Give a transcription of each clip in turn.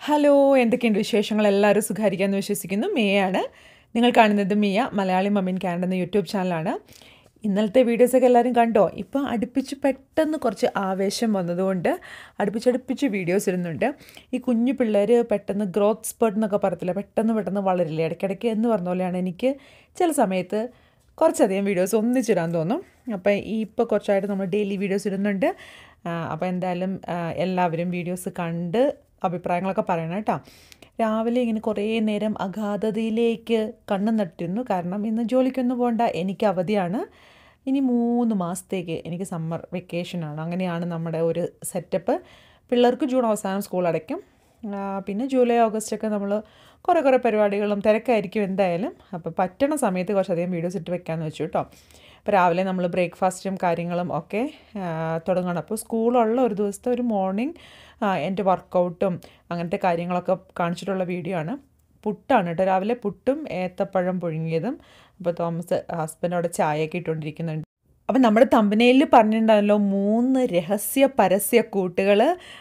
Hello എന്തൊക്കെയുണ്ട് വിശേഷങ്ങൾ എല്ലാവരും സുഖാരിക്കാമെന്ന് വിശ്വസിക്കുന്നു മിയയാണ് നിങ്ങൾ കാണുന്നത് മിയ മലയാളി മമ്മിൻ കാനഡ എന്ന യൂട്യൂബ് ചാനലാണ് ഇന്നലത്തെ വീഡിയോസൊക്കെ എല്ലാവരും കണ്ടോ ഇപ്പോൾ അടുപ്പിച്ച് പെട്ടെന്ന് കുറച്ച് ആവേശം വന്നതുകൊണ്ട് അടുപ്പിച്ചടുപ്പിച്ച് വീഡിയോസ് ഇടുന്നുണ്ട് ഈ കുഞ്ഞു പിള്ളേർ പെട്ടെന്ന് ഗ്രോത്ത് സ്പേർട്ട് എന്നൊക്കെ പറയത്തില്ല പെട്ടെന്ന് പെട്ടെന്ന് വളരില്ലേ ഇടയ്ക്കിടയ്ക്ക് എന്ന് പറഞ്ഞ പോലെയാണ് എനിക്ക് ചില സമയത്ത് കുറച്ചധികം വീഡിയോസ് ഒന്നിച്ചിടാൻ തോന്നും അപ്പോൾ ഈ ഇപ്പോൾ കുറച്ചായിട്ട് നമ്മൾ ഡെയിലി വീഡിയോസ് ഇടുന്നുണ്ട് ആ, അപ്പോൾ എന്തായാലും ആ, എല്ലാവരും വീഡിയോസ് കണ്ട് അഭിപ്രായങ്ങളൊക്കെ പറയണം കേട്ടോ രാവിലെ ഇങ്ങനെ കുറേ നേരം അഗാധതയിലേക്ക് കണ്ണു നട്ടിരുന്നു കാരണം ഇന്ന് ജോലിക്കൊന്നും പോകണ്ട എനിക്ക് അവധിയാണ് ഇനി മൂന്ന് മാസത്തേക്ക് എനിക്ക് സമ്മർ വെക്കേഷനാണ് അങ്ങനെയാണ് നമ്മുടെ ഒരു സെറ്റപ്പ് പിള്ളേർക്ക് ജൂൺ അവസാനം സ്കൂൾ അടയ്ക്കും ആ, പിന്നെ ജൂലൈ ഓഗസ്റ്റ് ഒക്കെ നമ്മൾ കുറേ കുറേ പരിപാടികളും തിരക്കായിരിക്കും എന്തായാലും അപ്പോൾ പറ്റണ സമയത്ത് കുറച്ചധികം വീഡിയോസ് ഇട്ട് വെക്കാമെന്ന് വെച്ചു കേട്ടോ അപ്പോൾ രാവിലെ നമ്മൾ ബ്രേക്ക്ഫാസ്റ്റും കാര്യങ്ങളും ഒക്കെ ആ, തുടങ്ങണം അപ്പോൾ സ്കൂളുള്ള ഒരു ദിവസത്തെ ഒരു മോർണിംഗ് എൻ്റെ വർക്കൗട്ടും അങ്ങനത്തെ കാര്യങ്ങളൊക്കെ കാണിച്ചിട്ടുള്ള വീഡിയോ ആണ് പുട്ടാണ് കേട്ടോ രാവിലെ പുട്ടും ഏത്തപ്പഴം പുഴുങ്ങിയതും അപ്പോൾ തോമസ് ഹസ്ബൻഡ് അവിടെ ചായയൊക്കെ ഇട്ടുകൊണ്ടിരിക്കുന്നുണ്ട് അപ്പം നമ്മുടെ തമ്പനയിൽ പറഞ്ഞിട്ടുണ്ടല്ലോ മൂന്ന് രഹസ്യ പരസ്യ കൂട്ടുകൾ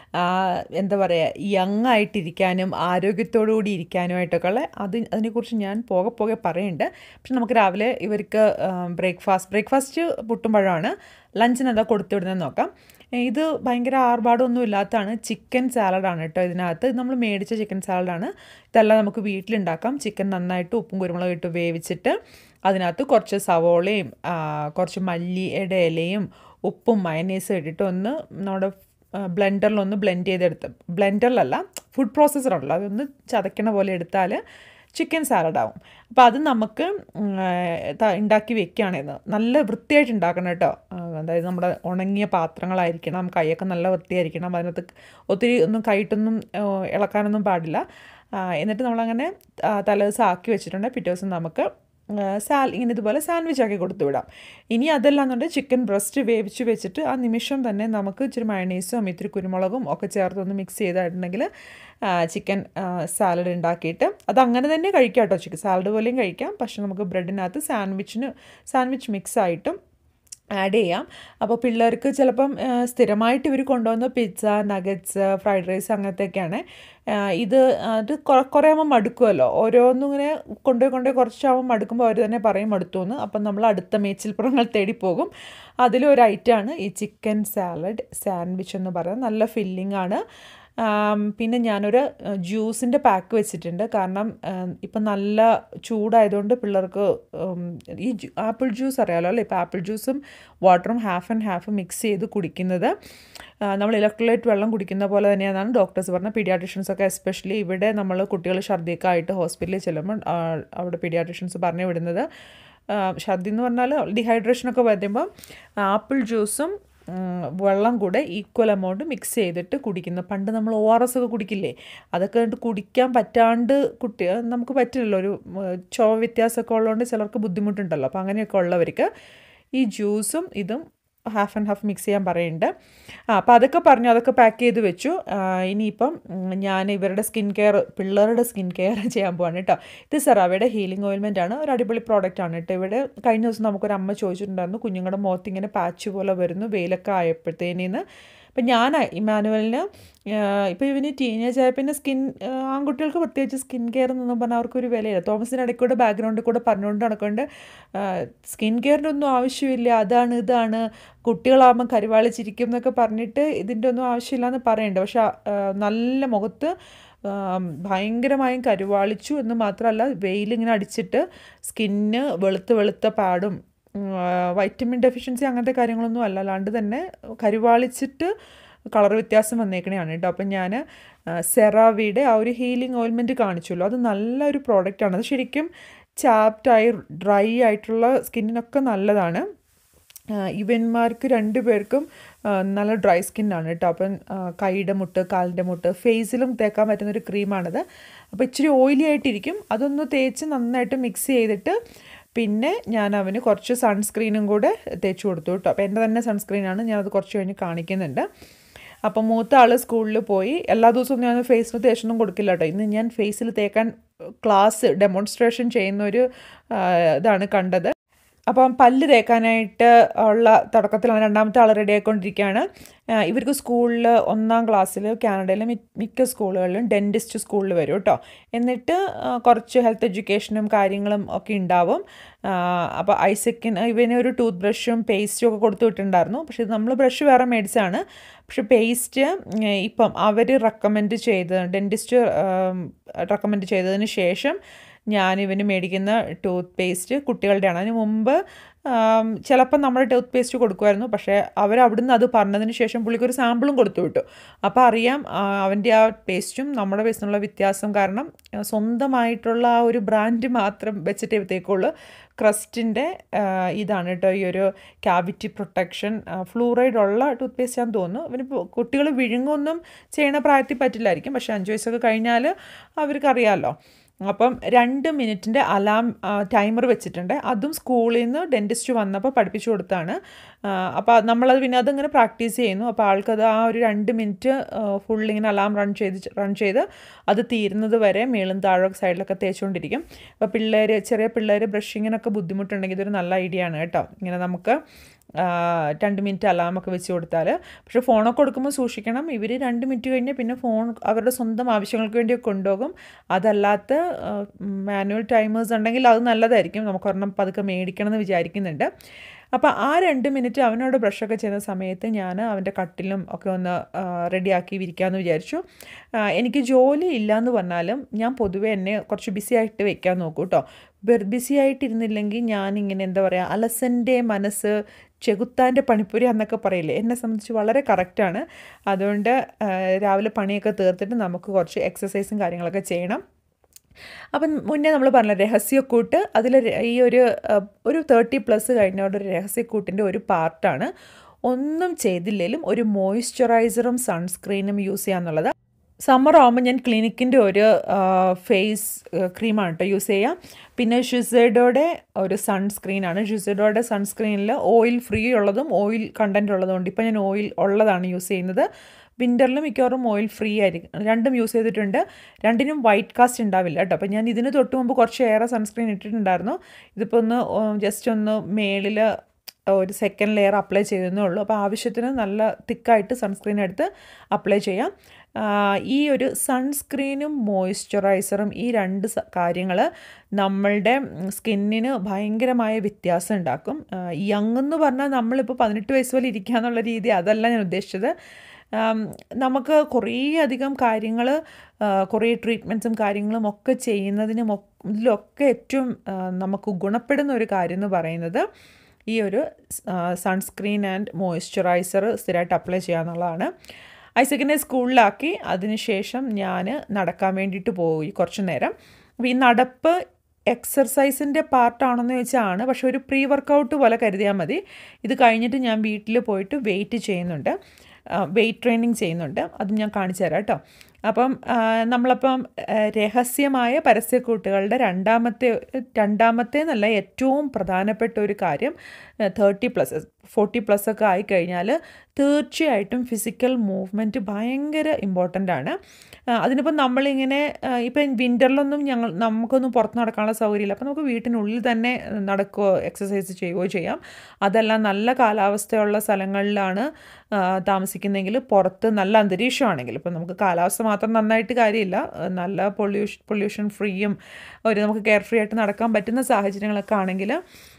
എന്താ പറയുക യങ് ആയിട്ടിരിക്കാനും ആരോഗ്യത്തോടു കൂടി ഇരിക്കാനുമായിട്ടൊക്കെ ഉള്ള അത് അതിനെക്കുറിച്ച് ഞാൻ പോകെ പോകെ പറയുന്നുണ്ട് പക്ഷെ നമുക്ക് രാവിലെ ഇവർക്ക് ബ്രേക്ക്ഫാസ്റ്റ് ബ്രേക്ക്ഫാസ്റ്റ് പുട്ടും പഴമാണ് ലഞ്ചിന് എന്താ കൊടുത്തു വിടുന്നതെന്ന് നോക്കാം ഇത് ഭയങ്കര ആർഭാടമൊന്നും ഇല്ലാത്തതാണ് ചിക്കൻ സാലഡാണ് കേട്ടോ ഇതിനകത്ത് ഇത് നമ്മൾ മേടിച്ച ചിക്കൻ സാലഡാണ് ഇതെല്ലാം നമുക്ക് വീട്ടിലുണ്ടാക്കാം ചിക്കൻ നന്നായിട്ട് ഉപ്പും കുരുമുളകും ഇട്ട് വേവിച്ചിട്ട് അതിനകത്ത് കുറച്ച് സവോളയും ആ, കുറച്ച് മല്ലിയുടെ ഇലയും ഉപ്പും മയനീസും ഇട്ടിട്ട് ഒന്ന് നമ്മുടെ ബ്ലെൻഡറിലൊന്ന് ബ്ലെൻഡ് ചെയ്തെടുത്ത് ബ്ലെൻഡറിലല്ല ഫുഡ് പ്രോസസ്സറുണ്ടല്ലോ അതൊന്ന് ചതക്കണ പോലെ എടുത്താൽ ചിക്കൻ സാലഡ് ആവും അപ്പോൾ അത് നമുക്ക് ഉം, ത- ഉണ്ടാക്കി വെക്കുകയാണെന്ന് നല്ല വൃത്തിയായിട്ട് ഉണ്ടാക്കണം കേട്ടോ ആ, അതായത് നമ്മുടെ ഉണങ്ങിയ പാത്രങ്ങളായിരിക്കണം കൈയൊക്കെ നല്ല വൃത്തിയായിരിക്കണം അതിനകത്ത് ഒത്തിരി ഒന്നും കൈയിട്ടൊന്നും ആ, ഇളക്കാനൊന്നും പാടില്ല ആ, എന്നിട്ട് നമ്മളങ്ങനെ ആ, തലേദിവസം ആക്കി വെച്ചിട്ടുണ്ട് പിറ്റേ ദിവസം നമുക്ക് ആ, സാൽ ഇങ്ങനെ ഇതുപോലെ സാൻഡ്വിച്ച് ആക്കി കൊടുത്തു വിടാം ഇനി അതല്ലാന്നുണ്ടെങ്കിൽ ചിക്കൻ ബ്രസ്റ്റ് വേവിച്ച് വെച്ചിട്ട് ആ നിമിഷം തന്നെ നമുക്ക് ഇച്ചിരി മയണീസും ഇത്തിരി കുരുമുളകും ഒക്കെ ചേർത്തൊന്ന് മിക്സ് ചെയ്തിട്ടുണ്ടെങ്കിൽ ചിക്കൻ സാലഡ് ഉണ്ടാക്കിയിട്ട് അത് അങ്ങനെ തന്നെ കഴിക്കാം കേട്ടോ ചിക്കൻ സാലഡ് പോലെയും കഴിക്കാം പക്ഷെ നമുക്ക് ബ്രെഡിനകത്ത് സാൻഡ്വിച്ചിന് സാൻഡ്വിച്ച് മിക്സ് ആയിട്ടും ആഡ് ചെയ്യാം അപ്പോൾ പിള്ളേർക്ക് ചിലപ്പം ആ, സ്ഥിരമായിട്ട് ഇവർ കൊണ്ടുവന്ന പിസ്സ നഗറ്റ്സ് ഫ്രൈഡ് റൈസ് അങ്ങനത്തെയൊക്കെയാണ് ആ, ഇത് അത് കുറെ കുറേ ആകുമ്പോൾ മടുക്കുമല്ലോ ഓരോന്നും ഇങ്ങനെ കൊണ്ടുപോയി കൊണ്ടുപോയി കുറച്ചാകുമ്പോൾ മടുക്കുമ്പോൾ അവർ തന്നെ പറയും മടുത്തു എന്ന് അപ്പം നമ്മൾ അടുത്ത മേച്ചിൽപ്പുറങ്ങൾ തേടി പോകും അതിലൊരു ഐറ്റമാണ് ഈ ചിക്കൻ സാലഡ് സാൻഡ്വിച്ച് എന്ന് പറയുന്നത് നല്ല ഫില്ലിംഗ് ആണ് ആം, പിന്നെ ഞാനൊരു ജ്യൂസിൻ്റെ പാക്ക് വെച്ചിട്ടുണ്ട് കാരണം ഇപ്പം നല്ല ചൂടായതുകൊണ്ട് പിള്ളേർക്ക് ഉം, ഈ ആപ്പിൾ ജ്യൂസ് അറിയാമല്ലോ അല്ലേ ഇപ്പോൾ ആപ്പിൾ ജ്യൂസും വാട്ടറും ഹാഫ് ആൻഡ് ഹാഫ് മിക്സ് ചെയ്ത് കുടിക്കുന്നത് ആ, നമ്മൾ ഇലക്ട്രോലൈറ്റ് വെള്ളം കുടിക്കുന്ന പോലെ തന്നെയാണെന്നാണ് ഡോക്ടേഴ്സ് പറഞ്ഞത് പീഡിയാട്രിഷ്യൻസ് ഒക്കെ എസ്പെഷ്യലി ഇവിടെ നമ്മൾ കുട്ടികൾ ഛർദ്ദിയൊക്കെ ആയിട്ട് ഹോസ്പിറ്റലിൽ ചെല്ലുമ്പോൾ ആ, അവിടെ പീഡിയാട്രിഷ്യൻസ് പറഞ്ഞു വിടുന്നത് ആ, ഛർദ്ദി എന്ന് പറഞ്ഞാൽ ഡിഹൈഡ്രേഷനൊക്കെ വരുമ്പോൾ ആപ്പിൾ ജ്യൂസും ഉം, വെള്ളം കൂടെ ഈക്വൽ എമൗണ്ട് മിക്സ് ചെയ്തിട്ട് കുടിക്കുന്ന പണ്ട് നമ്മൾ ഒ ആർ എസ് ഒക്കെ കുടിക്കില്ലേ അതൊക്കെ കണ്ട് കുടിക്കാൻ പറ്റാണ്ട് കുട്ടി നമുക്ക് പറ്റില്ലല്ലോ ഒരു ഉം, ചുവ വ്യത്യാസമൊക്കെ ഉള്ളതുകൊണ്ട് ചിലർക്ക് ബുദ്ധിമുട്ടുണ്ടല്ലോ അപ്പോൾ അങ്ങനെയൊക്കെ ഉള്ളവർക്ക് ഈ ജ്യൂസും ഇതും ഹാഫ് ആൻഡ് ഹാഫ് മിക്സ് ചെയ്യാൻ പറയുന്നുണ്ട് ആ അപ്പോൾ അതൊക്കെ പറഞ്ഞു അതൊക്കെ പാക്ക് ചെയ്ത് വെച്ചു ആ, ഇനിയിപ്പം ഉം, ഞാൻ ഇവരുടെ സ്കിൻ കെയർ പിള്ളേരുടെ സ്കിൻ കെയർ ചെയ്യാൻ പോവാണ് കേട്ടോ ഇത് സെറാവയുടെ ഹീലിംഗ് ഓയിൽമെൻ്റ് ആണ് ഒരു അടിപൊളി പ്രോഡക്റ്റ് ആണ് കേട്ടോ ഇവിടെ കഴിഞ്ഞ ദിവസം നമുക്കൊരു അമ്മ ചോദിച്ചിട്ടുണ്ടായിരുന്നു കുഞ്ഞുങ്ങളുടെ മുഖത്ത് ഇങ്ങനെ പാച്ച് പോലെ വരുന്നു വെയിലൊക്കെ ആയപ്പോഴത്തേനീന്ന് അപ്പം ഞാൻ ഇമാനുവലിന് ഇപ്പോൾ ഇവന് ടീനേജ് ആയ പിന്നെ സ്കിൻ ആൺകുട്ടികൾക്ക് പ്രത്യേകിച്ച് സ്കിൻ കെയർ എന്നൊന്നും പറഞ്ഞാൽ അവർക്കൊരു വിലയില്ല തോമസിൻ്റെ ഇടയ്ക്കൂടെ ബാക്ക്ഗ്രൗണ്ടിൽ കൂടെ പറഞ്ഞുകൊണ്ട് നടക്കൊണ്ട് സ്കിൻ കെയറിൻ്റെ ഒന്നും ആവശ്യമില്ല അതാണ് ഇതാണ് കുട്ടികളാകുമ്പോൾ കരുവാളിച്ചിരിക്കും എന്നൊക്കെ പറഞ്ഞിട്ട് ഇതിൻ്റെ ഒന്നും ആവശ്യമില്ല എന്ന് പറയുന്നുണ്ട് പക്ഷെ ആ, നല്ല മുഖത്ത് ആം, ഭയങ്കരമായും കരുവാളിച്ചു എന്ന് മാത്രമല്ല വെയിലിങ്ങനെ അടിച്ചിട്ട് സ്കിന്ന് വെളുത്ത് വെളുത്ത പാടും വൈറ്റമിൻ ഡെഫിഷ്യൻസി അങ്ങനത്തെ കാര്യങ്ങളൊന്നും അല്ല അല്ലാണ്ട് തന്നെ കരുവാളിച്ചിട്ട് കളർ വ്യത്യാസം വന്നേക്കണെയാണ് കേട്ടോ അപ്പം ഞാൻ സെറാവിയുടെ ആ ഒരു ഹീലിംഗ് ഓയിൽമെൻറ്റ് കാണിച്ചല്ലോ അത് നല്ലൊരു പ്രോഡക്റ്റാണ് അത് ശരിക്കും ചാപ്റ്റായി ഡ്രൈ ആയിട്ടുള്ള സ്കിന്നിനൊക്കെ നല്ലതാണ് ആ, ഇവന്മാർക്ക് രണ്ടു പേർക്കും ആ, നല്ല ഡ്രൈ സ്കിന്നാണ് കേട്ടോ അപ്പം ആ, കൈയുടെ മുട്ട് കാലിൻ്റെ മുട്ട് ഫേസിലും തേക്കാൻ പറ്റുന്ന ഒരു ക്രീമാണിത് അപ്പോൾ ഇച്ചിരി ഓയിലി ആയിട്ടിരിക്കും അതൊന്ന് തേച്ച് നന്നായിട്ട് മിക്സ് ചെയ്തിട്ട് പിന്നെ ഞാൻ അവന് കുറച്ച് സൺസ്ക്രീനും കൂടെ തേച്ച് കൊടുത്തു കേട്ടോ അപ്പോൾ എൻ്റെ തന്നെ സൺസ്ക്രീനാണ് ഞാനത് കുറച്ച് കഴിഞ്ഞ് കാണിക്കുന്നുണ്ട് അപ്പം മൂത്ത ആൾ സ്കൂളിൽ പോയി എല്ലാ ദിവസവും ഞാൻ ഫേസിൽ തേച്ചൊന്നും കൊടുക്കില്ല കേട്ടോ ഇന്ന് ഞാൻ ഫേസിൽ തേക്കാൻ ക്ലാസ് ഡെമോൺസ്ട്രേഷൻ ചെയ്യുന്ന ഒരു ആ, ഇതാണ് കണ്ടത് അപ്പം പല്ല് തേക്കാനായിട്ട് ഉള്ള തുടക്കത്തിലാണ് രണ്ടാമത്തെ ആൾ റെഡി ആയിക്കൊണ്ടിരിക്കുകയാണ് ആ, ഇവർക്ക് സ്കൂളിൽ ഒന്നാം ക്ലാസ്സിൽ കാനഡയിലെ മി- മിക്ക സ്കൂളുകളിലും ഡെൻറ്റിസ്റ്റ് സ്കൂളിൽ വരും കേട്ടോ എന്നിട്ട് ആ, കുറച്ച് ഹെൽത്ത് എഡ്യൂക്കേഷനും കാര്യങ്ങളും ഒക്കെ ഉണ്ടാവും അപ്പോൾ ഐസക്കിന് ഇവന് ഒരു ടൂത്ത് ബ്രഷും പേസ്റ്റും ഒക്കെ കൊടുത്തു വിട്ടിട്ടുണ്ടായിരുന്നു പക്ഷേ നമ്മൾ ബ്രഷ് വേറെ മേടിച്ചാണ് പക്ഷെ പേസ്റ്റ് ഇപ്പം അവർ റെക്കമെൻഡ് ചെയ്ത് ഡെൻറ്റിസ്റ്റ് റെക്കമെൻഡ് ചെയ്തതിന് ശേഷം ഞാൻ ഇവന് മേടിക്കുന്ന ടൂത്ത് പേസ്റ്റ് കുട്ടികളുടെയാണ് അതിന് മുമ്പ് ചിലപ്പോൾ നമ്മൾ ടൂത്ത് പേസ്റ്റ് കൊടുക്കുമായിരുന്നു പക്ഷേ അവർ അവിടുന്ന് അത് പറഞ്ഞതിന് ശേഷം പുള്ളിക്ക് ഒരു സാമ്പിളും കൊടുത്തു വിട്ടു അപ്പോൾ അറിയാം ആ, അവൻ്റെ ആ പേസ്റ്റും നമ്മുടെ പേസ്റ്റിനുള്ള വ്യത്യാസം കാരണം ആ, സ്വന്തമായിട്ടുള്ള ആ ഒരു ബ്രാൻഡ് മാത്രം വെച്ചിട്ടേ തേക്കുള്ളൂ ക്രസ്റ്റിൻ്റെ ഇതാണ് കേട്ടോ ഈ ഒരു ക്യാവിറ്റി പ്രൊട്ടക്ഷൻ ഫ്ലൂറൈഡ് ഉള്ള ടൂത്ത് പേസ്റ്റ് ആണെന്ന് തോന്നുന്നു ഇവന് കുട്ടികൾ വിഴുങ്ങൊന്നും ചെയ്യണ പ്രായത്തിൽ പറ്റില്ലായിരിക്കും പക്ഷേ അഞ്ച് വയസ്സൊക്കെ കഴിഞ്ഞാൽ അവർക്കറിയാമല്ലോ അപ്പം രണ്ട് മിനിറ്റിൻ്റെ അലാം ടൈമർ വെച്ചിട്ടുണ്ട് അതും സ്കൂളിൽ നിന്ന് ഡെൻറ്റിസ്റ്റ് വന്നപ്പോൾ പഠിപ്പിച്ചു കൊടുത്താണ് അപ്പോൾ നമ്മളത് പിന്നെ അതിങ്ങനെ പ്രാക്ടീസ് ചെയ്യുന്നു അപ്പോൾ ആൾക്കത് ആ ഒരു രണ്ട് മിനിറ്റ് ഫുൾ ഇങ്ങനെ അലാം റൺ ചെയ്ത് റൺ ചെയ്ത് അത് തീരുന്നത് വരെ മേളും താഴെ സൈഡിലൊക്കെ തേച്ചുകൊണ്ടിരിക്കും അപ്പോൾ പിള്ളേർ ചെറിയ പിള്ളേർ ബ്രഷിങ്ങിനൊക്കെ ബുദ്ധിമുട്ടുണ്ടെങ്കിൽ ഇതൊരു നല്ല ഐഡിയ ആണ് കേട്ടോ ഇങ്ങനെ നമുക്ക് ആ, രണ്ട് മിനിറ്റ് അലാമൊക്കെ വെച്ച് കൊടുത്താൽ പക്ഷേ ഫോണൊക്കെ കൊടുക്കുമ്പോൾ സൂക്ഷിക്കണം ഇവർ രണ്ട് മിനിറ്റ് കഴിഞ്ഞ് പിന്നെ ഫോൺ അവരുടെ സ്വന്തം ആവശ്യങ്ങൾക്ക് വേണ്ടിയൊക്കെ കൊണ്ടുപോകും അതല്ലാത്ത മാനുവൽ ടൈമേഴ്സ് ഉണ്ടെങ്കിൽ അത് നല്ലതായിരിക്കും നമുക്ക് ഒരെണ്ണം പതുക്കെ മേടിക്കണം എന്ന് വിചാരിക്കുന്നുണ്ട് അപ്പോൾ ആ രണ്ട് മിനിറ്റ് അവനോട് ബ്രഷൊക്കെ ചെയ്യുന്ന സമയത്ത് ഞാൻ അവൻ്റെ കട്ടിലും ഒക്കെ ഒന്ന് റെഡിയാക്കി വിരിക്കാമെന്ന് വിചാരിച്ചു ആ, എനിക്ക് ജോലി ഇല്ലയെന്ന് പറഞ്ഞാലും ഞാൻ പൊതുവേ എന്നെ കുറച്ച് ബിസി ആയിട്ട് വെക്കാൻ നോക്കൂ കേട്ടോ ബിസി ആയിട്ടിരുന്നില്ലെങ്കിൽ ഞാനിങ്ങനെ എന്താ പറയുക അലസൻ്റെ മനസ്സ് ചെകുത്താൻ്റെ പണിപ്പുര എന്നൊക്കെ പറയില്ലേ എന്നെ സംബന്ധിച്ച് വളരെ കറക്റ്റാണ് അതുകൊണ്ട് ആ, രാവിലെ പണിയൊക്കെ തീർത്തിട്ട് നമുക്ക് കുറച്ച് എക്സസൈസും കാര്യങ്ങളൊക്കെ ചെയ്യണം അപ്പം മുന്നേ നമ്മൾ പറഞ്ഞ രഹസ്യക്കൂട്ട് അതിൽ ഈ ഒരു അഹ്, ഒരു തേർട്ടി പ്ലസ് കഴിഞ്ഞോടെ ഒരു രഹസ്യക്കൂട്ടിൻ്റെ ഒരു പാർട്ടാണ് ഒന്നും ചെയ്തില്ലെങ്കിലും ഒരു മോയ്സ്ചറൈസറും സൺസ്ക്രീനും യൂസ് ചെയ്യാന്നുള്ളത് സമ്മർ ആകുമ്പോൾ ഞാൻ ക്ലിനിക്കിൻ്റെ ഒരു ഫേസ് ക്രീമാണ് കേട്ടോ യൂസ് ചെയ്യുക പിന്നെ ഷിസൈഡോയുടെ ഒരു സൺസ്ക്രീനാണ് ഷിസൈഡോയുടെ സൺസ്ക്രീനിൽ ഓയിൽ ഫ്രീ ഉള്ളതും ഓയിൽ കണ്ടൻറ് ഉള്ളതും ഉണ്ട് ഇപ്പോൾ ഞാൻ ഓയിൽ ഉള്ളതാണ് യൂസ് ചെയ്യുന്നത് വിൻ്ററിൽ മിക്കവാറും ഓയിൽ ഫ്രീ ആയിരിക്കും രണ്ടും യൂസ് ചെയ്തിട്ടുണ്ട് രണ്ടിനും വൈറ്റ് കാസ്റ്റ് ഉണ്ടാവില്ല കേട്ടോ അപ്പോൾ ഞാൻ ഇതിന് തൊട്ട് മുമ്പ് കുറച്ച് ഏറെ സൺസ്ക്രീൻ ഇട്ടിട്ടുണ്ടായിരുന്നു ഇതിപ്പോൾ ഒന്ന് ജസ്റ്റ് ഒന്ന് മേളിൽ ഒരു സെക്കൻഡ് ലെയർ അപ്ലൈ ചെയ്യുന്നേ ഉള്ളൂ അപ്പോൾ ആവശ്യത്തിന് നല്ല തിക്കായിട്ട് സൺസ്ക്രീൻ എടുത്ത് അപ്ലൈ ചെയ്യാം ആ, ഈ ഒരു സൺസ്ക്രീനും മോയ്സ്ചറൈസറും ഈ രണ്ട് കാര്യങ്ങൾ നമ്മളുടെ സ്കിന്നിന് ഭയങ്കരമായ വ്യത്യാസം ഉണ്ടാക്കും യങ് എന്ന് പറഞ്ഞാൽ നമ്മളിപ്പോൾ പതിനെട്ട് വയസ്സ് പോലെ ഇരിക്കുക എന്നുള്ള രീതി അതല്ല ഞാൻ ഉദ്ദേശിച്ചത് ആം, നമുക്ക് കുറേ അധികം കാര്യങ്ങൾ കുറേ ട്രീറ്റ്മെൻറ്റ്സും കാര്യങ്ങളും ഒക്കെ ചെയ്യുന്നതിനും ഒ- ഇതിലൊക്കെ ഏറ്റവും ആ, നമുക്ക് ഗുണപ്പെടുന്ന ഒരു കാര്യം എന്ന് പറയുന്നത് ഈ ഒരു സൺസ്ക്രീൻ ആൻഡ് മോയ്സ്ചറൈസർ സ്ഥിരമായിട്ട് അപ്ലൈ ചെയ്യുക എന്നുള്ളതാണ് ഐസക്കിനെ സ്കൂളിലാക്കി അതിനുശേഷം ഞാൻ നടക്കാൻ വേണ്ടിയിട്ട് പോയി കുറച്ച് നേരം അപ്പോൾ ഈ നടപ്പ് എക്സർസൈസിൻ്റെ പാർട്ടാണെന്ന് ചോദിച്ചാൽ ആണ് പക്ഷെ ഒരു പ്രീ വർക്കൗട്ട് പോലെ കരുതിയാൽ മതി ഇത് കഴിഞ്ഞിട്ട് ഞാൻ വീട്ടിൽ പോയിട്ട് വെയിറ്റ് ചെയ്യുന്നുണ്ട് വെയിറ്റ് ട്രെയിനിങ് ചെയ്യുന്നുണ്ട് അതും ഞാൻ കാണിച്ചു തരാം കേട്ടോ അപ്പം ആ, നമ്മളപ്പം ആ, രഹസ്യമായ പരസ്യക്കൂട്ടുകളുടെ രണ്ടാമത്തെ രണ്ടാമത്തെ എന്നല്ല ഏറ്റവും പ്രധാനപ്പെട്ട ഒരു കാര്യം തേർട്ടി പ്ലസ് ഫോർട്ടി പ്ലസ് ഒക്കെ ആയിക്കഴിഞ്ഞാൽ തീർച്ചയായിട്ടും ഫിസിക്കൽ മൂവ്മെൻറ്റ് ഭയങ്കര ഇമ്പോർട്ടൻ്റ് ആണ് ആ, അതിനിപ്പം നമ്മളിങ്ങനെ ആ, ഇപ്പം വിൻ്ററിലൊന്നും ഞങ്ങൾ നമുക്കൊന്നും പുറത്ത് നടക്കാനുള്ള സൗകര്യമില്ല അപ്പം നമുക്ക് വീട്ടിനുള്ളിൽ തന്നെ നടക്കുകയോ എക്സസൈസ് ചെയ്യുകയോ ചെയ്യാം അതല്ല നല്ല കാലാവസ്ഥയുള്ള സ്ഥലങ്ങളിലാണ് ആ, താമസിക്കുന്നെങ്കിൽ പുറത്ത് നല്ല അന്തരീക്ഷമാണെങ്കിൽ ഇപ്പം നമുക്ക് കാലാവസ്ഥ മാത്രം നന്നായിട്ട് കാര്യമില്ല ആ, നല്ല പൊല്യൂഷൻ പൊല്യൂഷൻ ഫ്രീയും ഒരു നമുക്ക് കെയർ ഫ്രീ ആയിട്ട് നടക്കാൻ പറ്റുന്ന സാഹചര്യങ്ങളൊക്കെ ആണെങ്കിൽ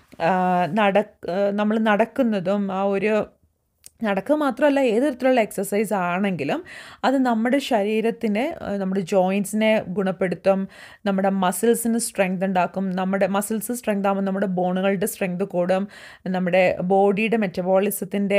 നട നമ്മൾ നടക്കുന്നതും ആ ഒരു നടക്കുക മാത്രമല്ല ഏത് തരത്തിലുള്ള എക്സസൈസ് ആണെങ്കിലും അത് നമ്മുടെ ശരീരത്തിനെ ഏഹ്, നമ്മുടെ ജോയിൻസിനെ ഗുണപ്പെടുത്തും നമ്മുടെ മസിൽസിന് സ്ട്രെങ്ത് ഉണ്ടാക്കും നമ്മുടെ മസിൽസ് സ്ട്രെങ്ത് ആകുമ്പോൾ നമ്മുടെ ബോണുകളുടെ സ്ട്രെങ്ത് കൂടും നമ്മുടെ ബോഡിയുടെ മെറ്റബോളിസത്തിൻ്റെ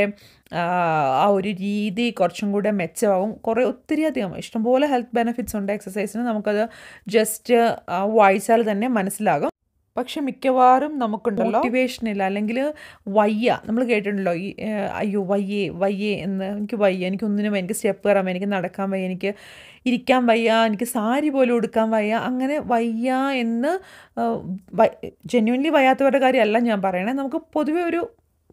ആ ഒരു രീതി കുറച്ചും കൂടെ മെച്ചമാകും കുറേ ഒത്തിരി അധികം ഇഷ്ടംപോലെ ഹെൽത്ത് ബെനിഫിറ്റ്സ് ഉണ്ട് എക്സസൈസിന് നമുക്കത് ജസ്റ്റ് വായിച്ചാൽ തന്നെ മനസ്സിലാകും പക്ഷെ മിക്കവാറും നമുക്കുണ്ടല്ലോ മോട്ടിവേഷൻ ഇല്ല അല്ലെങ്കിൽ വയ്യ നമ്മൾ കേട്ടിട്ടുണ്ടല്ലോ ഈ ഏഹ്, അയ്യോ വയ്യേ വയ്യേ എന്ന് എനിക്ക് വയ്യ എനിക്ക് ഒന്നിനും വയ്യ, എനിക്ക് സ്റ്റെപ്പ് കയറാൻ വയ്യ എനിക്ക് നടക്കാൻ വയ്യ എനിക്ക് ഇരിക്കാൻ വയ്യ എനിക്ക് സാരി പോലും ഉടുക്കാൻ വയ്യ അങ്ങനെ വയ്യ എന്ന് ജെന്യുവൻലി വയ്യാത്തവരുടെ കാര്യമല്ല ഞാൻ പറയണേ നമുക്ക് പൊതുവെ ഒരു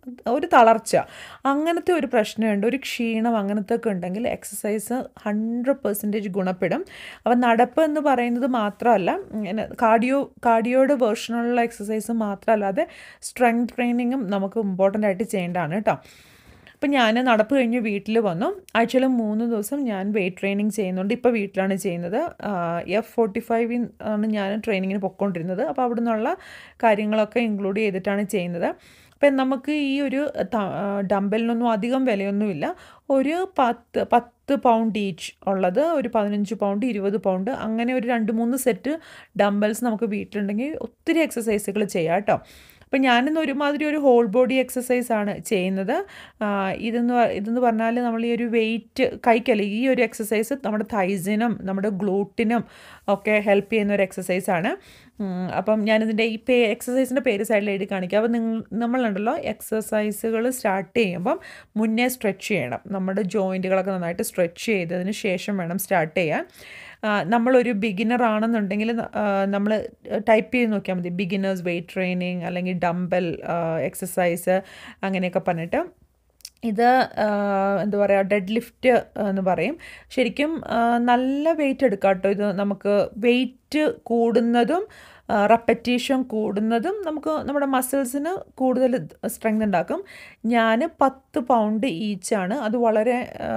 ഒരു തളർച്ച അങ്ങനത്തെ ഒരു പ്രശ്നമുണ്ട് ഒരു ക്ഷീണം അങ്ങനത്തെ ഒക്കെ ഉണ്ടെങ്കിൽ എക്സസൈസ് ഹൺഡ്രഡ് പെർസെൻറ്റേജ് ഗുണപ്പെടും അപ്പം നടപ്പ് എന്ന് പറയുന്നത് മാത്രമല്ല ഇങ്ങനെ കാർഡിയോ കാർഡിയോയുടെ വേർഷനുള്ള എക്സസൈസ് മാത്രമല്ലാതെ സ്ട്രെങ്ത് ട്രെയിനിങ്ങും നമുക്ക് ഇമ്പോർട്ടൻ്റ് ആയിട്ട് ചെയ്യേണ്ടതാണ് കേട്ടോ അപ്പം ഞാൻ നടപ്പ് കഴിഞ്ഞ് വീട്ടിൽ വന്നു ആഴ്ചയിൽ മൂന്ന് ദിവസം ഞാൻ വെയിറ്റ് ട്രെയിനിങ് ചെയ്യുന്നുണ്ട് ഇപ്പോൾ വീട്ടിലാണ് ചെയ്യുന്നത് എഫ് ഫോർട്ടി ഫൈവിൽ ആണ് ഞാൻ ട്രെയിനിങ്ങിന് പൊയ്ക്കൊണ്ടിരുന്നത് അപ്പോൾ അവിടെ നിന്നുള്ള കാര്യങ്ങളൊക്കെ ഇൻക്ലൂഡ് ചെയ്തിട്ടാണ് ചെയ്യുന്നത് അപ്പം നമുക്ക് ഈ ഒരു ഡമ്പലിനൊന്നും അധികം വിലയൊന്നുമില്ല ഒരു പത്ത് പത്ത് പൗണ്ട് ഈച്ച് ഉള്ളത് ഒരു പതിനഞ്ച് പൗണ്ട് ഇരുപത് പൗണ്ട് അങ്ങനെ ഒരു രണ്ട് മൂന്ന് സെറ്റ് ഡമ്പൽസ് നമുക്ക് വീട്ടിലുണ്ടെങ്കിൽ ഒത്തിരി എക്സസൈസുകൾ ചെയ്യാം കേട്ടോ അപ്പം ഞാനിന്ന് ഒരുമാതിരി ഒരു ഹോൾ ബോഡി എക്സസൈസ് ആണ് ചെയ്യുന്നത് ഇതെന്ന് ഇതെന്ന് പറഞ്ഞാൽ നമ്മൾ ഈ ഒരു വെയിറ്റ് കൈക്കല്ല ഈ ഒരു എക്സസൈസ് നമ്മുടെ തൈസിനും നമ്മുടെ ഗ്ലൂട്ടിനും ഒക്കെ ഹെൽപ്പ് ചെയ്യുന്ന ഒരു എക്സസൈസാണ് അപ്പം ഞാനിതിൻ്റെ ഈ പേ എക്സസൈസിൻ്റെ പേര് സൈഡിൽ എഴുതി കാണിക്കാം അപ്പോൾ നിങ്ങൾ നമ്മളുണ്ടല്ലോ എക്സസൈസുകൾ സ്റ്റാർട്ട് ചെയ്യുമ്പം മുന്നേ സ്ട്രെച്ച് ചെയ്യണം നമ്മുടെ ജോയിൻറ്റുകളൊക്കെ നന്നായിട്ട് സ്ട്രെച്ച് ചെയ്തതിന് ശേഷം വേണം സ്റ്റാർട്ട് ചെയ്യാൻ നമ്മളൊരു ബിഗിനർ ആണെന്നുണ്ടെങ്കിൽ നമ്മൾ ടൈപ്പ് ചെയ്ത് നോക്കിയാൽ മതി ബിഗിനേഴ്സ് വെയിറ്റ് ട്രെയിനിങ് അല്ലെങ്കിൽ ഡംബൽ എക്സസൈസ് അങ്ങനെയൊക്കെ പറഞ്ഞിട്ട് ഇത് എന്താ പറയുക ഡെഡ് ലിഫ്റ്റ് എന്ന് പറയും ശരിക്കും നല്ല വെയിറ്റ് എടുക്കാം കേട്ടോ ഇത് നമുക്ക് വെയിറ്റ് കൂടുന്നതും റെപ്പറ്റീഷൻ കൂടുന്നതും നമുക്ക് നമ്മുടെ മസിൽസിന് കൂടുതൽ സ്ട്രെങ്ത് ഉണ്ടാക്കും ഞാൻ പത്ത് പൗണ്ട് ഈച്ചാണ് അത് വളരെ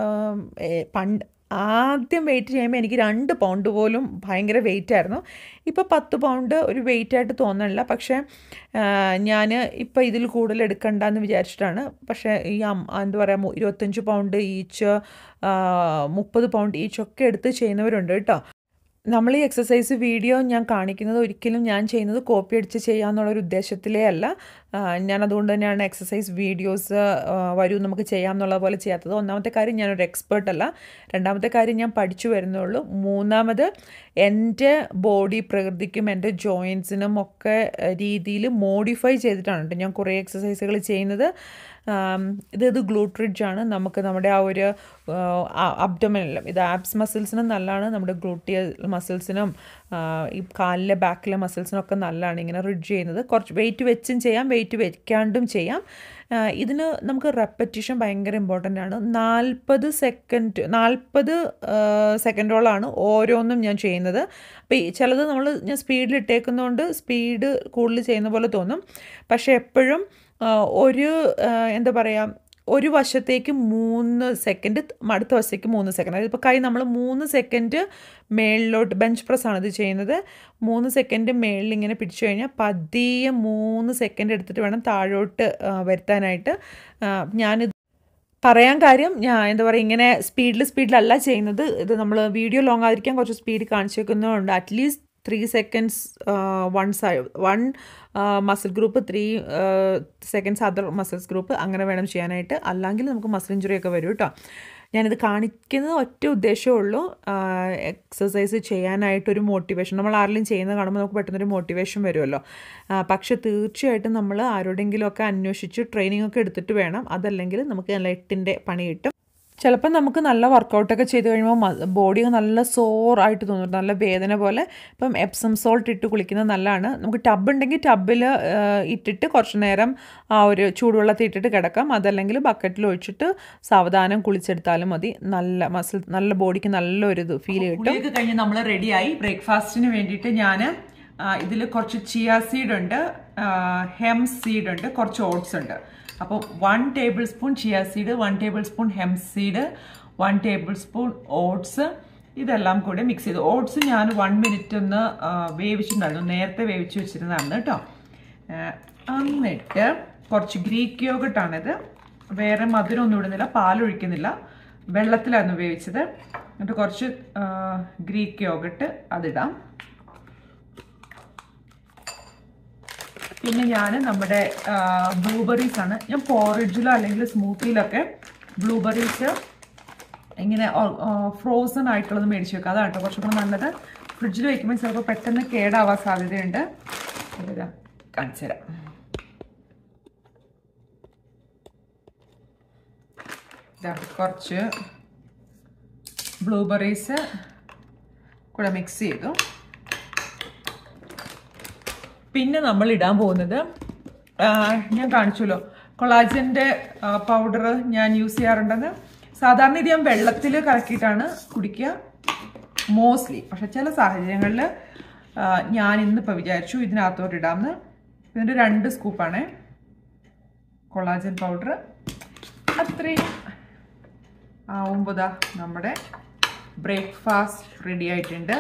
പണ്ട് ആദ്യം വെയിറ്റ് ചെയ്യുമ്പോൾ എനിക്ക് രണ്ട് പൗണ്ട് പോലും ഭയങ്കര വെയിറ്റ് ആയിരുന്നു ഇപ്പോൾ പത്ത് പൗണ്ട് ഒരു വെയിറ്റ് ആയിട്ട് തോന്നണില്ല പക്ഷേ ഞാൻ ഇപ്പോൾ ഇതിൽ കൂടുതൽ എടുക്കണ്ടെന്ന് വിചാരിച്ചിട്ടാണ് പക്ഷേ ഈ എന്താ പറയുക ഇരുപത്തഞ്ച് പൗണ്ട് ഈച്ച് മുപ്പത് പൗണ്ട് ഈച്ചൊക്കെ എടുത്ത് ചെയ്യുന്നവരുണ്ട് കേട്ടോ നമ്മൾ ഈ എക്സസൈസ് വീഡിയോ ഞാൻ കാണിക്കുന്നത് ഒരിക്കലും ഞാൻ ചെയ്യുന്നത് കോപ്പി അടിച്ച് ചെയ്യാമെന്നുള്ളൊരു ഉദ്ദേശത്തിലേ അല്ല ഞാൻ അതുകൊണ്ട് തന്നെയാണ് എക്സസൈസ് വീഡിയോസ് വരൂ നമുക്ക് ചെയ്യാം എന്നുള്ള പോലെ ചെയ്യാത്തത് ഒന്നാമത്തെ കാര്യം ഞാനൊരു എക്സ്പേർട്ട് അല്ല രണ്ടാമത്തെ കാര്യം ഞാൻ പഠിച്ചു വരുന്നുള്ളൂ മൂന്നാമത് എൻ്റെ ബോഡി പ്രകൃതിക്കും എൻ്റെ ജോയിൻസിനും ഒക്കെ രീതിയിൽ മോഡിഫൈ ചെയ്തിട്ടാണ് കേട്ടോ ഞാൻ കുറേ എക്സസൈസുകൾ ചെയ്യുന്നത് ഇത് ഇത് ഗ്ലൂട്രിഡ്ജ് ആണ് നമുക്ക് നമ്മുടെ ആ ഒരു അബ്ഡമനിലും ഇത് ആപ്സ് മസിൽസിനും നല്ലതാണ് നമ്മുടെ ഗ്ലൂട്ടിയൽ മസിൽസിനും ഈ കാലിലെ ബാക്കിലെ മസിൽസിനും ഒക്കെ നല്ലതാണ് ഇങ്ങനെ റിഡ്ജ് ചെയ്യുന്നത് കുറച്ച് വെയിറ്റ് വെച്ചും ചെയ്യാം വെയിറ്റ് വെക്കാണ്ടും ചെയ്യാം ഇതിന് നമുക്ക് റെപ്പറ്റീഷൻ ഭയങ്കര ഇമ്പോർട്ടൻ്റ് ആണ് നാൽപ്പത് സെക്കൻഡ് നാൽപ്പത് സെക്കൻഡോളാണ് ഓരോന്നും ഞാൻ ചെയ്യുന്നത് അപ്പോൾ ഈ ചിലത് നമ്മൾ ഞാൻ സ്പീഡിൽ ഇട്ടേക്കുന്നതുകൊണ്ട് സ്പീഡ് കൂടുതൽ ചെയ്യുന്ന പോലെ തോന്നും പക്ഷേ എപ്പോഴും ഒരു എന്താ പറയുക ഒരു വശത്തേക്ക് മൂന്ന് സെക്കൻഡ് അടുത്ത വശത്തേക്ക് മൂന്ന് സെക്കൻഡ് അതായത് ഇപ്പോൾ കൈ നമ്മൾ മൂന്ന് സെക്കൻഡ് മേളിലോട്ട് ബെഞ്ച് പ്രസ് ആണ് ഇത് ചെയ്യുന്നത് മൂന്ന് സെക്കൻഡ് മേളിൽ ഇങ്ങനെ പിടിച്ചു കഴിഞ്ഞാൽ പതിയെ മൂന്ന് സെക്കൻഡ് എടുത്തിട്ട് വേണം താഴോട്ട് വരുത്താനായിട്ട് ഞാനിത് പറയാൻ കാര്യം ഞാൻ എന്താ പറയുക ഇങ്ങനെ സ്പീഡിൽ സ്പീഡിലല്ല ചെയ്യുന്നത് ഇത് നമ്മൾ വീഡിയോ ലോങ് ആയിരിക്കാൻ കുറച്ച് സ്പീഡ് കാണിച്ചു വെക്കുന്നതുകൊണ്ട് at least three seconds one side one muscle group three seconds other muscles group അങ്ങനെ വേണം ചെയ്യാനായിട്ട് അല്ലെങ്കിൽ നമുക്ക് മസിൽ ഇഞ്ചുറി ഒക്കെ വരും കേട്ടോ ഞാനിത് കാണിക്കുന്നത് ഒറ്റ ഉദ്ദേശമേ ഉള്ളൂ എക്സസൈസ് ചെയ്യാനായിട്ടൊരു മോട്ടിവേഷൻ നമ്മൾ ആരെങ്കിലും ചെയ്യുന്നത് കാണുമ്പോൾ നമുക്ക് പെട്ടെന്നൊരു മോട്ടിവേഷൻ വരുമല്ലോ പക്ഷെ തീർച്ചയായിട്ടും നമ്മൾ ആരോടെങ്കിലുമൊക്കെ അന്വേഷിച്ച് ട്രെയിനിങ് ഒക്കെ എടുത്തിട്ട് വേണം അതല്ലെങ്കിൽ നമുക്ക് നല്ല എട്ടിൻ്റെ പണി കിട്ടും ചിലപ്പോൾ നമുക്ക് നല്ല വർക്കൗട്ടൊക്കെ ചെയ്ത് കഴിയുമ്പോൾ ബോഡി നല്ല സോറായിട്ട് തോന്നും നല്ല വേദന പോലെ ഇപ്പം എപ്സം സോൾട്ട് ഇട്ട് കുളിക്കുന്നത് നല്ലതാണ് നമുക്ക് ടബ് ഉണ്ടെങ്കിൽ ടബിൽ ഇട്ടിട്ട് കുറച്ച് നേരം ആ ഒരു ചൂടുവെള്ളത്തിൽ ഇട്ടിട്ട് കിടക്കാം അതല്ലെങ്കിൽ ബക്കറ്റിൽ ഒഴിച്ചിട്ട് സാവധാനം കുളിച്ചെടുത്താലും മതി നല്ല മസിൽ നല്ല ബോഡിക്ക് നല്ലൊരു ഇത് ഫീൽ കിട്ടും കുളിയൊക്കെ കഴിഞ്ഞ് നമ്മൾ റെഡിയായി ബ്രേക്ക്ഫാസ്റ്റിന് വേണ്ടിയിട്ട് ഞാൻ ഇതിൽ കുറച്ച് ചിയ സീഡ് ഉണ്ട് ഹെം സീഡ് ഉണ്ട് കുറച്ച് ഓട്സ് ഉണ്ട് അപ്പോൾ one tablespoon chia seed one tablespoon hemp seed one tablespoon oats ഇതെല്ലാം കൂടി മിക്സ് ചെയ്തു ഓട്സ് ഞാൻ വൺ മിനിറ്റ് ഒന്ന് വേവിച്ചിട്ടുണ്ടായിരുന്നു നേരത്തെ വേവിച്ച് വെച്ചിരുന്നതാണ് കേട്ടോ എന്നിട്ട് കുറച്ച് ഗ്രീക്ക് യോഗട്ടാണിത് വേറെ മധുരമൊന്നും ഇടുന്നില്ല പാലൊഴിക്കുന്നില്ല വെള്ളത്തിലായിരുന്നു വേവിച്ചത് എന്നിട്ട് കുറച്ച് ഗ്രീക്ക് യോഗട്ട് അതിടാം പിന്നെ ഞാൻ നമ്മുടെ ബ്ലൂബെറീസ് ആണ് ഞാൻ പോറിജിലോ അല്ലെങ്കിൽ സ്മൂത്തിയിലൊക്കെ ബ്ലൂബെറീസ് ഇങ്ങനെ ഫ്രോസൺ ആയിട്ടുള്ളത് മേടിച്ച് വെക്കുക അതാണ് കേട്ടോ കുറച്ചും കൂടെ നല്ലത് ഫ്രിഡ്ജിൽ വയ്ക്കുമ്പോൾ ചിലപ്പോൾ പെട്ടെന്ന് കേടാവാൻ സാധ്യതയുണ്ട് ഇതാ കാണിച്ചു തരാം ഇതാ കുറച്ച് ബ്ലൂബെറീസ് കൂടെ മിക്സ് ചെയ്തു പിന്നെ നമ്മൾ ഇടാൻ പോകുന്നത് ഞാൻ കാണിച്ചല്ലോ കൊളാജൻ്റെ പൗഡർ ഞാൻ യൂസ് ചെയ്യാറുണ്ടെന്ന് സാധാരണ ഇത് ഞാൻ വെള്ളത്തിൽ കലക്കിയിട്ടാണ് കുടിക്കുക മോസ്റ്റ്ലി പക്ഷെ ചില സാഹചര്യങ്ങളിൽ ഞാൻ ഇന്നിപ്പോൾ വിചാരിച്ചു ഇതിനകത്തോട്ട് ഇടാമെന്ന് ഇതിൻ്റെ രണ്ട് സ്കൂപ്പാണ് കൊളാജൻ പൗഡർ അത്രയും ആവുമ്പോൾ ദാ നമ്മുടെ ബ്രേക്ക്ഫാസ്റ്റ് റെഡി ആയിട്ടുണ്ട്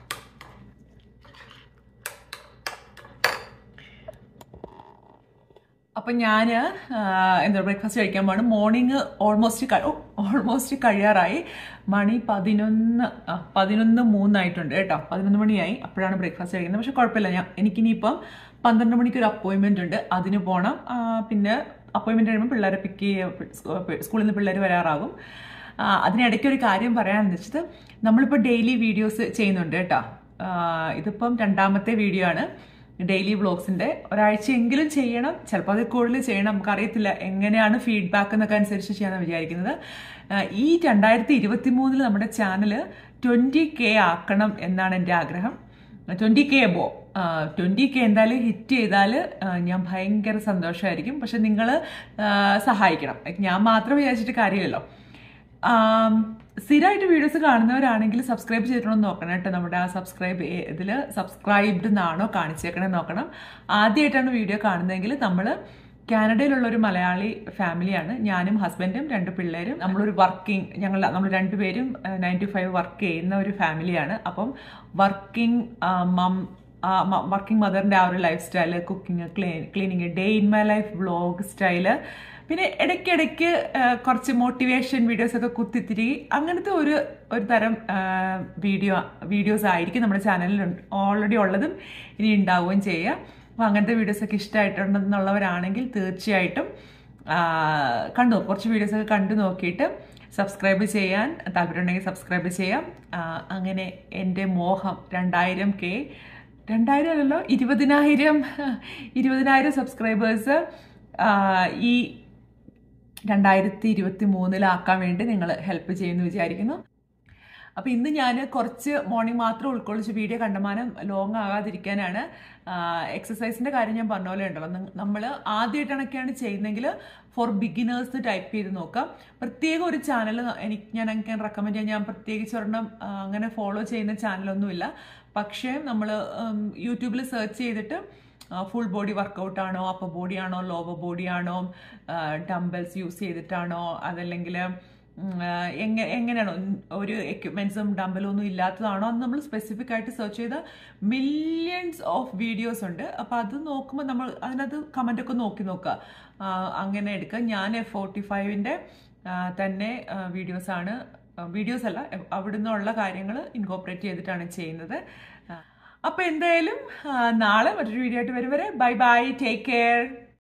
അപ്പം ഞാൻ എന്താ ബ്രേക്ക്ഫാസ്റ്റ് കഴിക്കാൻ പോകണം മോർണിംഗ് ഓൾമോസ്റ്റ് ഓൾമോസ്റ്റ് കഴിയാറായി മണി പതിനൊന്ന് ആ, പതിനൊന്ന് മൂന്നായിട്ടുണ്ട് കേട്ടോ പതിനൊന്ന് മണിയായി അപ്പോഴാണ് ബ്രേക്ക്ഫാസ്റ്റ് കഴിക്കുന്നത് പക്ഷെ കുഴപ്പമില്ല ഞാൻ എനിക്കിനിയിപ്പം പന്ത്രണ്ട് മണിക്ക് ഒരു അപ്പോയിൻമെൻ്റ് ഉണ്ട് അതിന് പോകണം ആ, പിന്നെ അപ്പോയിൻമെൻറ്റ് കഴിയുമ്പോൾ പിള്ളേരെ പിക്ക് ചെയ്യുക സ്കൂളിൽ നിന്ന് പിള്ളേർ വരാറാകും ആ, അതിനിടയ്ക്ക് ഒരു കാര്യം പറയാമെന്ന് വെച്ചത് നമ്മളിപ്പോൾ ഡെയിലി വീഡിയോസ് ചെയ്യുന്നുണ്ട് കേട്ടോ ആ, ഇതിപ്പം രണ്ടാമത്തെ വീഡിയോ ആണ് ഡെയിലി വ്ളോഗ്സിൻ്റെ ഒരാഴ്ചയെങ്കിലും ചെയ്യണം ചിലപ്പോൾ അതിൽ കൂടുതൽ ചെയ്യണം നമുക്കറിയത്തില്ല എങ്ങനെയാണ് ഫീഡ്ബാക്ക് എന്നൊക്കെ അനുസരിച്ച് ചെയ്യാമെന്ന് വിചാരിക്കുന്നത് ആ, ഈ രണ്ടായിരത്തി ഇരുപത്തി മൂന്നിൽ നമ്മുടെ ചാനൽ ട്വൻറ്റി കെ ആക്കണം എന്നാണ് എൻ്റെ ആഗ്രഹം twenty K above twenty K എന്തായാലും ഹിറ്റ് ചെയ്താൽ ഞാൻ ഭയങ്കര സന്തോഷമായിരിക്കും പക്ഷെ നിങ്ങൾ സഹായിക്കണം ഞാൻ മാത്രം വിചാരിച്ചിട്ട് കാര്യമില്ലല്ലോ ആം, സ്ഥിരമായിട്ട് വീഡിയോസ് കാണുന്നവരാണെങ്കിൽ സബ്സ്ക്രൈബ് ചെയ്തിട്ടുണ്ടോ എന്ന് നോക്കണം കേട്ടോ നമ്മുടെ ആ സബ്സ്ക്രൈബ് ഇതിൽ സബ്സ്ക്രൈബ്ഡ് എന്നാണോ കാണിച്ചേക്കണേ നോക്കണം ആദ്യമായിട്ടാണ് വീഡിയോ കാണുന്നതെങ്കിൽ നമ്മൾ കാനഡയിലുള്ള ഒരു മലയാളി ഫാമിലിയാണ് ഞാനും ഹസ്ബൻഡും രണ്ട് പിള്ളേരും നമ്മളൊരു വർക്കിംഗ് ഞങ്ങൾ നമ്മൾ രണ്ടുപേരും നയൻ ടു ഫൈവ് വർക്ക് ചെയ്യുന്ന ഒരു ഫാമിലിയാണ് അപ്പം വർക്കിംഗ് മം വർക്കിംഗ് മദറിൻ്റെ ആ ഒരു lifestyle cooking clean cleaning day in my life vlog style പിന്നെ ഇടയ്ക്കിടയ്ക്ക് ആ, കുറച്ച് മോട്ടിവേഷൻ വീഡിയോസ് ഒക്കെ കുത്തിത്തിരി അങ്ങനത്തെ ഒരു ഒരു തരം വീഡിയോ വീഡിയോസ് ആയിരിക്കും നമ്മുടെ ചാനലിൽ ഓൾറെഡി ഉള്ളതും ഇനി ഉണ്ടാവുകയും ചെയ്യുക അപ്പോൾ അങ്ങനത്തെ വീഡിയോസ് ഒക്കെ ഇഷ്ടമായിട്ടുണ്ടെന്നുള്ളവരാണെങ്കിൽ തീർച്ചയായിട്ടും ആ, കണ്ടു നോക്ക്. കുറച്ച് വീഡിയോസ് ഒക്കെ കണ്ടു നോക്കിയിട്ട് സബ്സ്ക്രൈബ് ചെയ്യാൻ താല്പര്യമുണ്ടെങ്കിൽ സബ്സ്ക്രൈബ് ചെയ്യാം ആ, അങ്ങനെ എൻ്റെ മോഹം രണ്ടായിരം കെ രണ്ടായിരം അല്ലല്ലോ ഇരുപതിനായിരം ഇരുപതിനായിരം സബ്സ്ക്രൈബേഴ്സ് ഈ രണ്ടായിരത്തി ഇരുപത്തി മൂന്നിലാക്കാൻ വേണ്ടി നിങ്ങൾ ഹെൽപ്പ് ചെയ്യുമെന്ന് വിചാരിക്കുന്നു അപ്പോൾ ഇന്ന് ഞാൻ കുറച്ച് മോർണിംഗ് മാത്രം ഉൾക്കൊള്ളിച്ച് വീഡിയോ കണ്ടമാനം ലോങ് ആകാതിരിക്കാനാണ് എക്സസൈസിൻ്റെ കാര്യം ഞാൻ പറഞ്ഞ പോലെ ഉണ്ടല്ലോ നമ്മൾ ആദ്യമായിട്ടാണൊക്കെയാണ് ചെയ്യുന്നതെങ്കിൽ ഫോർ ബിഗിനേഴ്സ് ടൈപ്പ് ചെയ്ത് നോക്കാം പ്രത്യേക ഒരു ചാനൽ എനിക്ക് ഞാൻ എനിക്ക് റെക്കമെൻഡ് ചെയ്യാൻ ഞാൻ പ്രത്യേകിച്ച് ഒരെണ്ണം ആ, അങ്ങനെ ഫോളോ ചെയ്യുന്ന ചാനലൊന്നുമില്ല പക്ഷേ നമ്മൾ യൂട്യൂബിൽ സെർച്ച് ചെയ്തിട്ട് ഫുൾ ബോഡി വർക്കൗട്ട് ആണോ അപ്പർ ബോഡി ആണോ ലോവർ ബോഡി ആണോ ഡംബൽസ് യൂസ് ചെയ്തിട്ടാണോ അതല്ലെങ്കിൽ എങ്ങനെ എങ്ങനെയാണോ ഒരു എക്യുപ്മെൻസും ഡംബലും ഒന്നും ഇല്ലാത്തതാണോ അത് നമ്മൾ സ്പെസിഫിക് ആയിട്ട് സെർച്ച് ചെയ്ത മില്യൺസ് ഓഫ് വീഡിയോസ് ഉണ്ട് അപ്പോൾ അത് നോക്കുമ്പോൾ നമ്മൾ അതിനകത്ത് കമൻ്റ് ഒക്കെ നോക്കി നോക്കുക ആ, അങ്ങനെ എടുക്കുക ഞാൻ എഫ് ഫോർട്ടി ഫൈവിൻ്റെ തന്നെ വീഡിയോസാണ് വീഡിയോസ് അല്ല അവിടുന്ന് ഉള്ള കാര്യങ്ങൾ ഇൻകോപ്പറേറ്റ് ചെയ്തിട്ടാണ് ചെയ്യുന്നത് അപ്പോൾ എന്തായാലും ആ, നാളെ മറ്റൊരു വീഡിയോ ആയിട്ട് വരും വരെ ബൈ ബൈ ടേക്ക് കെയർ